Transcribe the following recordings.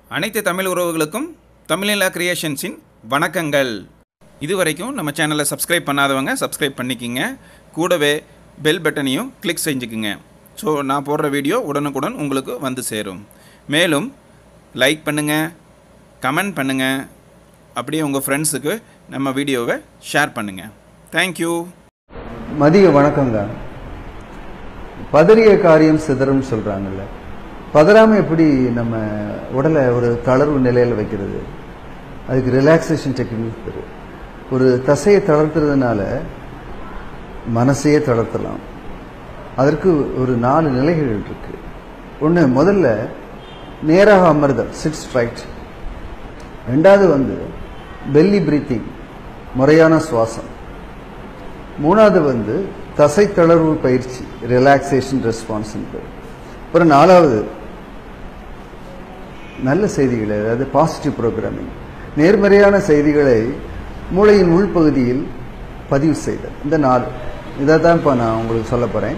அனைத்து தமிழ் உறவுகளுக்கும் தமிழிலா கிரியேஷன்ஸின் வணக்கங்கள் இதுவரைக்கும் நம்ம சேனலை சப்ஸ்கிரைப் பண்ணாதவங்க சப்ஸ்கிரைப் பண்ணிக்கிங்க கூடவே பெல் பட்டனையும் கிளிக் செஞ்சுக்குங்க ஸோ நான் போடுற வீடியோ உடனுக்குடன் உங்களுக்கு வந்து சேரும் மேலும் லைக் பண்ணுங்கள் கமெண்ட் பண்ணுங்கள் அப்படியே உங்கள் ஃப்ரெண்ட்ஸுக்கு நம்ம வீடியோவை ஷேர் பண்ணுங்கள் தேங்க்யூ மதிய வணக்கங்க பதறிய காரியம் சிதறும் சொல்றாங்கல்ல பதறாம எப்படி நம்ம உடலை ஒரு தளர்வு நிலையில வைக்கிறது அதுக்கு ரிலாக்ஸேஷன் டெக்னிக் பேரு ஒரு தசையை தளர்த்துறதுனால மனசையே தளர்த்தலாம் அதற்கு ஒரு நாலு நிலைகள் இருக்கு ஒன்று முதல்ல நேராக அமர்தல் சிட் ஸ்ட்ரைட் ரெண்டாவது வந்து பெல்லி பிரீத்திங் முறையான சுவாசம் மூணாவது வந்து தசை தளர்வு பயிற்சி ரிலாக்ஸேஷன் ரெஸ்பான்ஸ் அப்புறம் நாலாவது நல்ல செய்திகளை அதாவது பாசிட்டிவ் ப்ரோக்ராமிங் நேர்மறையான செய்திகளை மூளையின் உள்பகுதியில் பதிவு செய்தல் இந்த நாலு இதை தான் இப்போ நான் உங்களுக்கு சொல்ல போகிறேன்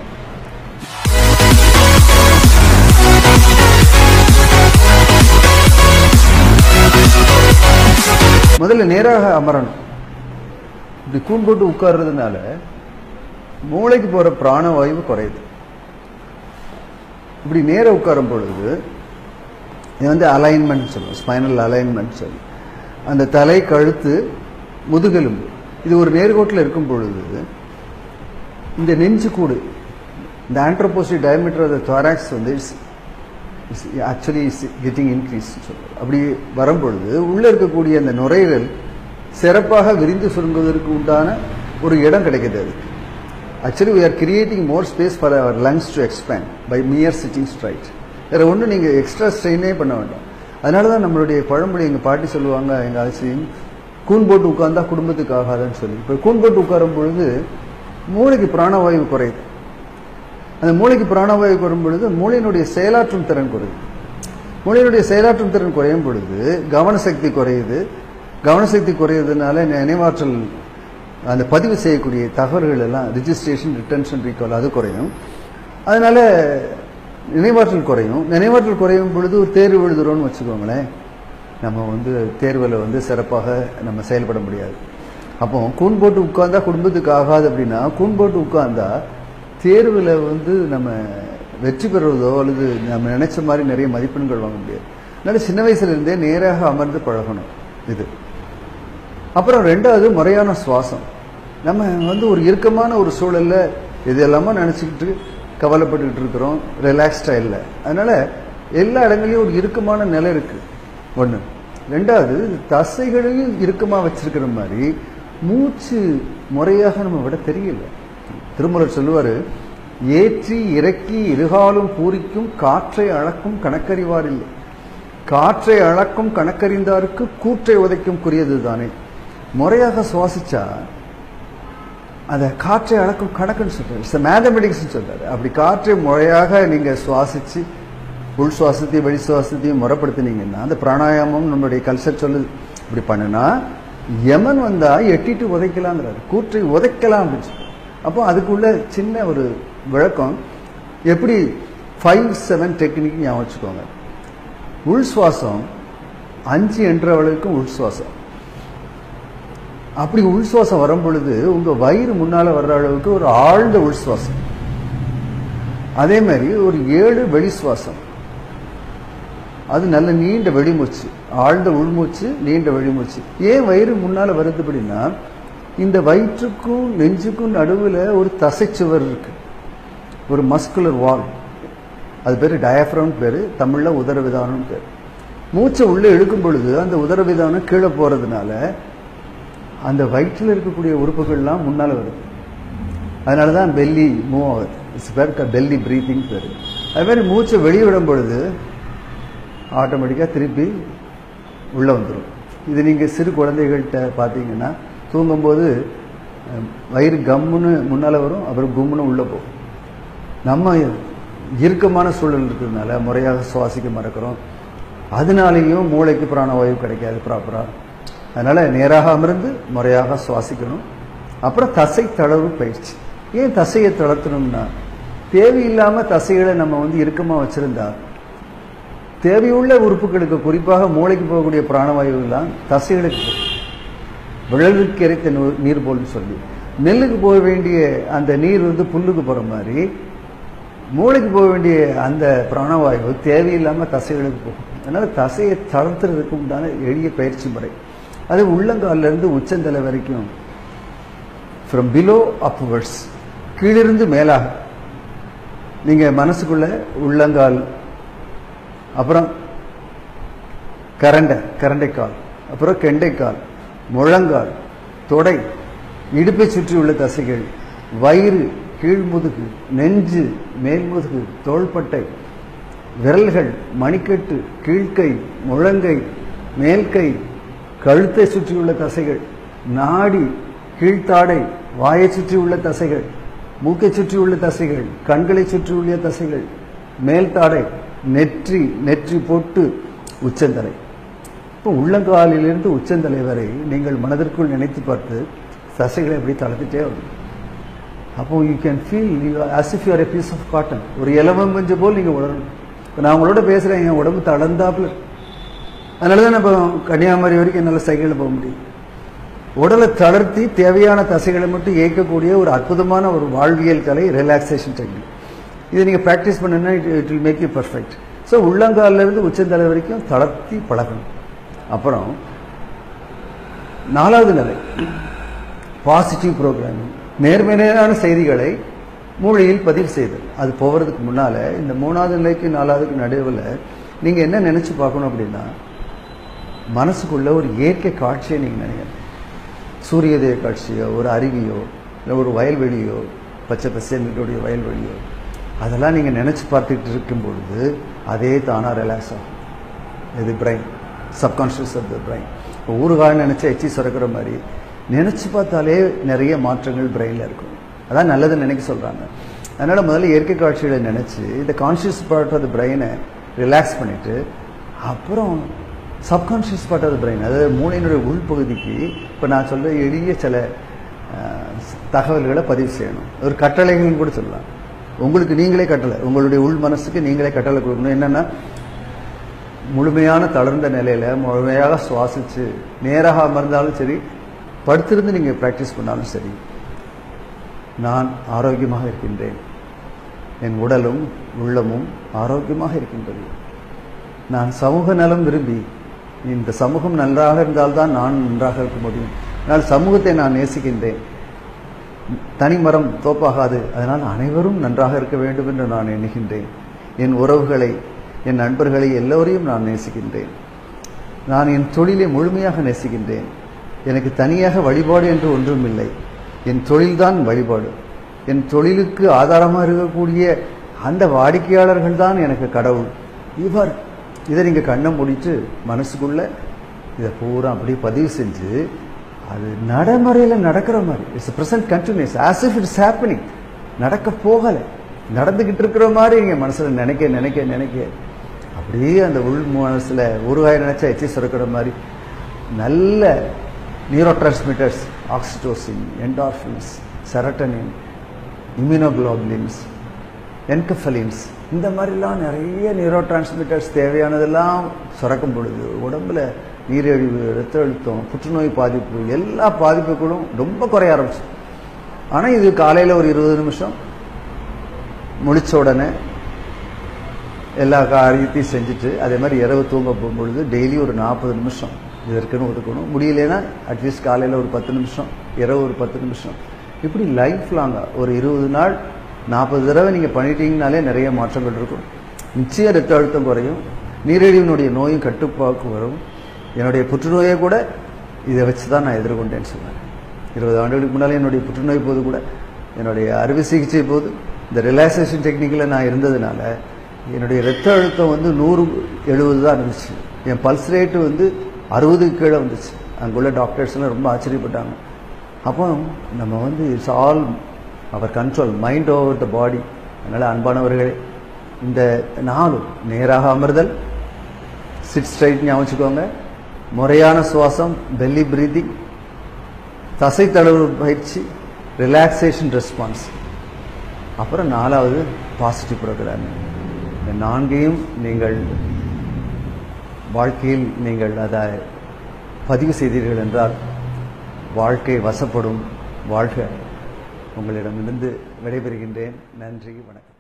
முதல்ல நேராக அமரணும் இப்படி கூன் போட்டு உட்கார்றதுனால மூளைக்கு போற பிராணவாயு குறையுது இப்படி நேர உட்காரும் பொழுது இது வந்து அலைன்மெண்ட் சொல்லுவோம் ஸ்பைனல் அலைன்மெண்ட் சொல்லுவோம் அந்த தலை கழுத்து முதுகெலும்பு இது ஒரு நேர்கோட்டில் இருக்கும் பொழுது இந்த நெஞ்சு கூடு இந்த anteroposterior diameter of the thorax வந்து ஆக்சுவலி இஸ் கெட்டிங் இன்க்ரீஸ் சொல்லுவோம் அப்படி வரும்பொழுது உள்ளே இருக்கக்கூடிய அந்த நுரையீரல் சிறப்பாக விரிந்து சுருங்குவதற்கு உண்டான ஒரு இடம் கிடைக்குது அதுக்கு actually we are creating more space for our lungs to expand by mere sitting straight வேற ஒன்றும் நீங்கள் எக்ஸ்ட்ரா ஸ்ட்ரெயினே பண்ண வேண்டாம் அதனால தான் நம்மளுடைய பழமொழி எங்கள் பாட்டி சொல்லுவாங்க எங்கள் ஆசியும் கூன் போட்டு உட்கார்ந்தா குடும்பத்துக்கு ஆகாதுன்னு சொல்லி இப்போ கூன் போட்டு உட்காரும் பொழுது மூளைக்கு பிராணவாயு குறையுது அந்த மூளைக்கு பிராணவாயு குறையும் பொழுது மூளையினுடைய செயலாற்றும் திறன் குறையுது மூளையினுடைய செயலாற்றும் திறன் குறையும் பொழுது கவனசக்தி குறையுது கவனசக்தி குறையிறதுனால நினைவாற்றல் அந்த பதிவு செய்யக்கூடிய தகவல்கள் எல்லாம் ரிஜிஸ்ட்ரேஷன் ரிட்டன்ஷன் ரீகால் அது குறையும் அதனால நினைவாற்றல் குறையும் நினைவாற்றல் குறையும் பொழுது ஒரு தேர்வு எழுதுறோம்னு வச்சுக்கோங்களேன் நம்ம வந்து தேர்வில் வந்து சிறப்பாக நம்ம செயல்பட முடியாது அப்போ கூன் போட்டு உட்கார்ந்தா குடும்பத்துக்கு ஆகாது அப்படின்னா கூன் போட்டு உட்கார்ந்தா தேர்வில் வந்து நம்ம வெற்றி பெறுவதோ அல்லது நம்ம நினைச்ச மாதிரி நிறைய மதிப்பெண்கள் வாங்க முடியாது அதனால சின்ன வயசுல இருந்தே நேராக அமர்ந்து பழகணும் இது அப்புறம் ரெண்டாவது முறையான சுவாசம் நம்ம வந்து ஒரு இறுக்கமான ஒரு சூழல்ல இது எல்லாமே நினச்சிக்கிட்டு கவலைப்பட்டுக்கிட்டு இருக்கிறோம் ரிலாக்ஸ்டா இல்லை அதனால எல்லா இடங்களையும் ஒரு இறுக்கமான நிலை இருக்கு ஒன்று ரெண்டாவது தசைகளையும் இறுக்கமாக வச்சிருக்கிற மாதிரி மூச்சு முறையாக நம்ம விட தெரியல திருமலர் சொல்லுவார் ஏற்றி இறக்கி இருகாலும் பூரிக்கும் காற்றை அளக்கும் கணக்கறிவார் இல்லை காற்றை அளக்கும் கணக்கறிந்தாருக்கு கூற்றை உதைக்கும் குறியது தானே முறையாக சுவாசிச்சா அதை காற்றை அளக்கும் கணக்குன்னு சொல்றாரு இட்ஸ் மேத்தமெட்டிக்ஸ் சொல்றாரு அப்படி காற்றை முறையாக நீங்க சுவாசிச்சு உள் சுவாசத்தையும் வெளி சுவாசத்தையும் முறைப்படுத்தினீங்கன்னா அந்த பிராணாயாமம் நம்மளுடைய கல்ச்சர் சொல்லுது இப்படி பண்ணுனா யமன் வந்தா எட்டிட்டு உதைக்கலாங்கிறாரு கூற்றை உதைக்கலாம் அப்படின்னு சொல்லி அப்போ அதுக்குள்ள சின்ன ஒரு விளக்கம் எப்படி ஃபைவ் செவன் டெக்னிக் ஞாபகம் வச்சுக்கோங்க உள் சுவாசம் அஞ்சு என்றவளுக்கும் உள் சுவாசம் அப்படி உள் சுவாசம் வரும் பொழுது உங்க வயிறு முன்னால வர்ற அளவுக்கு ஒரு ஆழ்ந்த உள் சுவாசம் அதே மாதிரி ஒரு ஏழு வெளி சுவாசம் அது நல்ல நீண்ட வெளிமூச்சு ஆழ்ந்த உள்மூச்சு நீண்ட வெளிமூச்சு ஏன் வயிறு முன்னால வருது அப்படின்னா இந்த வயிற்றுக்கும் நெஞ்சுக்கும் நடுவில் ஒரு தசைச்சுவர் இருக்கு ஒரு மஸ்குலர் வால் அது பேர் டயஃப்ரம் பேர் தமிழில் உதரவிதானம் பேர் மூச்சை உள்ளே இழுக்கும் பொழுது அந்த உதரவிதானம் கீழே போகிறதுனால அந்த வயிற்றில் இருக்கக்கூடிய உறுப்புகள்லாம் முன்னால் வருது அதனால தான் பெல்லி மூவ் ஆகுது இட்ஸ் பேர் பெல்லி ப்ரீத்திங் பேர் அது மாதிரி மூச்சை வெளியே விடும் பொழுது ஆட்டோமேட்டிக்காக திருப்பி உள்ளே வந்துடும் இது நீங்கள் சிறு குழந்தைகள்கிட்ட பார்த்தீங்கன்னா தூங்கும்போது வயிறு கம்முன்னு முன்னால் வரும் அப்புறம் கும்முன்னு உள்ளே போகும் நம்ம இறுக்கமான சூழல் இருக்கிறதுனால முறையாக சுவாசிக்க மறக்கிறோம் அதனாலேயும் மூளைக்கு பிராணவாயு கிடைக்காது ப்ராப்பராக அதனால நேராக அமர்ந்து முறையாக சுவாசிக்கணும் அப்புறம் தசை தளர்வு பயிற்சி ஏன் தசையை தளர்த்தணும்னா தேவையில்லாம தசைகளை நம்ம வந்து இறுக்கமாக வச்சிருந்தா தேவையுள்ள உறுப்புகளுக்கு குறிப்பாக மூளைக்கு போகக்கூடிய பிராணவாயுவெல்லாம் தசைகளுக்கு போகும் விழலுக்கு இறைத்த நூ- நீர் போல்னு சொல்லி நெல்லுக்கு போக வேண்டிய அந்த நீர் வந்து புல்லுக்கு போகிற மாதிரி மூளைக்கு போக வேண்டிய அந்த பிராணவாயு தேவையில்லாமல் தசைகளுக்கு போகும் அதனால் தசையை தளர்த்துறதுக்கு உண்டான எளிய பயிற்சி முறை அது உள்ளங்கால்ல இருந்து உச்சந்தலை வரைக்கும் ஃப்ரம் பிலோ அப்வர்ட்ஸ் கீழிருந்து மேலாக நீங்கள் மனசுக்குள்ள உள்ளங்கால் அப்புறம் கரண்டை கரண்டைக்கால் அப்புறம் கெண்டைக்கால் முழங்கால் தொடை இடுப்பை சுற்றியுள்ள தசைகள் வயிறு கீழ்முதுகு நெஞ்சு மேல்முதுகு தோள்பட்டை விரல்கள் மணிக்கட்டு கீழ்க்கை முழங்கை மேல்கை கழுத்தை சுற்றியுள்ள தசைகள் நாடி கீழ்த்தாடை வாயை சுற்றியுள்ள தசைகள் மூக்கை சுற்றியுள்ள தசைகள் கண்களை சுற்றியுள்ள தசைகள் மேல்தாடை நெற்றி நெற்றி பொட்டு உச்சந்தலை இப்போ உள்ளங்காலிலிருந்து உச்சந்தலை வரை நீங்கள் மனதிற்குள் நினைத்து பார்த்து தசைகளை எப்படி தளர்த்துட்டே வரும் அப்போ you can feel you as if you are a piece of cotton ஒரு இலவம் பஞ்சு போல் நீங்கள் உணரணும் இப்போ நான் உங்களோட பேசுகிறேன் என் உடம்பு தளர்ந்தாப்புல அதனால தான் நம்ம கன்னியாகுமரி வரைக்கும் என்னால் சைக்கிளில் போக முடியும் உடலை தளர்த்தி தேவையான தசைகளை மட்டும் இயக்கக்கூடிய ஒரு அற்புதமான ஒரு வாழ்வியல் கலை ரிலாக்ஸேஷன் டெக்னிக் இதை நீங்கள் ப்ராக்டிஸ் பண்ணுன்னா it it will make you perfect so உள்ளங்கால்ல இருந்து உச்சந்தலை வரைக்கும் தளர்த்தி பழகணும் அப்புறம் நாலாவது நிலை பாசிட்டிவ் ப்ரோக்ராமிங் நேர்மையான செய்திகளை மூளையில் பதிவு செய்தல் அது போகிறதுக்கு முன்னால் இந்த மூணாவது நிலைக்கு நாலாவதுக்கு நடுவில் நீங்கள் என்ன நினச்சி பார்க்கணும் அப்படின்னா மனசுக்குள்ள ஒரு இயற்கை காட்சியை நீங்கள் நினைக்கணும் சூரியோதய காட்சியோ ஒரு அருவியோ இல்லை ஒரு வயல்வெளியோ பச்சை பசேனுடைய வயல்வெளியோ அதெல்லாம் நீங்கள் நினச்சி பார்த்துட்டு இருக்கும் பொழுது அதே தானாக ரிலாக்ஸ் ஆகும் இது brain subconscious of the brain இப்போ ஊறுகாய் நினச்சி எச்சி சுரக்கிற மாதிரி நினச்சி பார்த்தாலே நிறைய மாற்றங்கள் பிரெயினில் இருக்கும் அதான் நல்லது நினைக்க சொல்கிறாங்க அதனால் முதல்ல இயற்கை காட்சிகளை நினச்சி இந்த கான்ஷியஸ் பார்ட் ஆஃப் த பிரெயினை ரிலாக்ஸ் பண்ணிவிட்டு அப்புறம் subconscious part of the brain அதாவது மூளையினுடைய உள்பகுதிக்கு இப்போ நான் சொல்கிற எளிய சில அஹ், தகவல்களை பதிவு செய்யணும் ஒரு கட்டளைகள்னு கூட சொல்லலாம் உங்களுக்கு நீங்களே கட்டளை உங்களுடைய உள் மனசுக்கு நீங்களே கட்டளை கொடுக்கணும் என்னென்னா முழுமையான தளர்ந்த நிலையில முழுமையாக சுவாசிச்சு நேராக அமர்ந்தாலும் சரி படுத்திருந்து நீங்க பிராக்டிஸ் பண்ணாலும் சரி நான் ஆரோக்கியமாக இருக்கின்றேன் என் உடலும் உள்ளமும் ஆரோக்கியமாக இருக்கின்றது நான் சமூக நலம் விரும்பி இந்த சமூகம் நன்றாக இருந்தால்தான் நான் நன்றாக இருக்க முடியும் ஆனால் சமூகத்தை நான் நேசிக்கின்றேன் தனிமரம் தோப்பாகாது அதனால் அனைவரும் நன்றாக இருக்க வேண்டும் என்று நான் எண்ணுகின்றேன் என் உறவுகளை என் நண்பர்களை எல்லோரையும் நான் நேசிக்கின்றேன் நான் என் தொழிலை முழுமையாக நேசிக்கின்றேன் எனக்கு தனியாக வழிபாடு என்று ஒன்றும் இல்லை என் தொழில்தான் வழிபாடு என் தொழிலுக்கு ஆதாரமாக இருக்கக்கூடிய அந்த வாடிக்கையாளர்கள் தான் எனக்கு கடவுள் இவர் இதை நீங்கள் கண்ணை முடிச்சு மனசுக்குள்ள இதை பூரா அப்படியே பதிவு செஞ்சு அது நடைமுறையில் நடக்கிற மாதிரி it's present continuous as if it's happening நடக்க போகலை நடந்துக்கிட்டு இருக்கிற மாதிரி நீங்கள் மனசில் நினைக்க நினைக்க நினைக்க அப்படியே அந்த உள் மனசில் உருவாய் நினைச்சா எச்சி சுரக்கிற மாதிரி நல்ல neurotransmitters oxytocin endorphins serotonin immunoglobulins enkephalins இந்த மாதிரிலாம் நிறைய நியூரோ டிரான்ஸ்மிட்டர்ஸ் தேவையானதெல்லாம் சுரக்கும் பொழுது உடம்புல நீரிழிவு ரத்த அழுத்தம் புற்றுநோய் பாதிப்பு எல்லா பாதிப்புகளும் ரொம்ப குறைய ஆரம்பிச்சு ஆனால் இது காலையில் ஒரு இருபது நிமிஷம் முழிச்ச உடனே எல்லா காரியத்தையும் செஞ்சுட்டு அதே மாதிரி இரவு தூங்க போகும்பொழுது டெய்லி ஒரு நாற்பது நிமிஷம் இதற்குன்னு ஒதுக்கணும் முடியலைன்னா அட்லீஸ்ட் காலையில் ஒரு பத்து நிமிஷம் இரவு ஒரு பத்து நிமிஷம் இப்படி லைஃப் லாங்காக ஒரு இருபது நாள் நாற்பது தடவை நீங்கள் பண்ணிட்டீங்கனாலே நிறைய மாற்றங்கள் இருக்கும் நிச்சயம் ரத்த அழுத்தம் குறையும் நீரிழிவினுடைய நோயும் கட்டுப்பாக்கு வரும் என்னுடைய புற்றுநோயை கூட இதை வச்சு தான் நான் எதிர்கொண்டேன்னு சொன்னேன் இருபது ஆண்டுகளுக்கு முன்னால் என்னுடைய புற்றுநோய் போது கூட என்னுடைய அறுவை சிகிச்சை போது இந்த ரிலாக்ஸேஷன் டெக்னிக்கில் நான் இருந்ததுனால என்னுடைய ரத்த அழுத்தம் வந்து நூறு எழுபது தான் இருந்துச்சு என் பல்ஸ் ரேட்டு வந்து அறுபதுக்கு கீழே வந்துச்சு அங்குள்ள டாக்டர்ஸ்லாம் ரொம்ப ஆச்சரியப்பட்டாங்க அப்போ நம்ம வந்து it's all our control mind over the body அதனால் அன்பானவர்களே இந்த நாளும் நேராக அமர்தல் சிட் ஸ்ட்ரைட் ஞாபகம் வச்சுக்கோங்க முறையான சுவாசம் பெல்லி பிரீதிங் தசை தளர்வு பயிற்சி ரிலாக்ஸேஷன் ரெஸ்பான்ஸ் அப்புறம் நாலாவது பாசிட்டிவ் ப்ரோக்ராமிங் இந்த நான்கையும் நீங்கள் வாழ்க்கையில் நீங்கள் அதை பதிவு செய்தீர்கள் என்றால் வாழ்க்கை வசப்படும் வாழ்க உங்களிடமிருந்து விடைபெறுகின்றேன் நன்றி வணக்கம்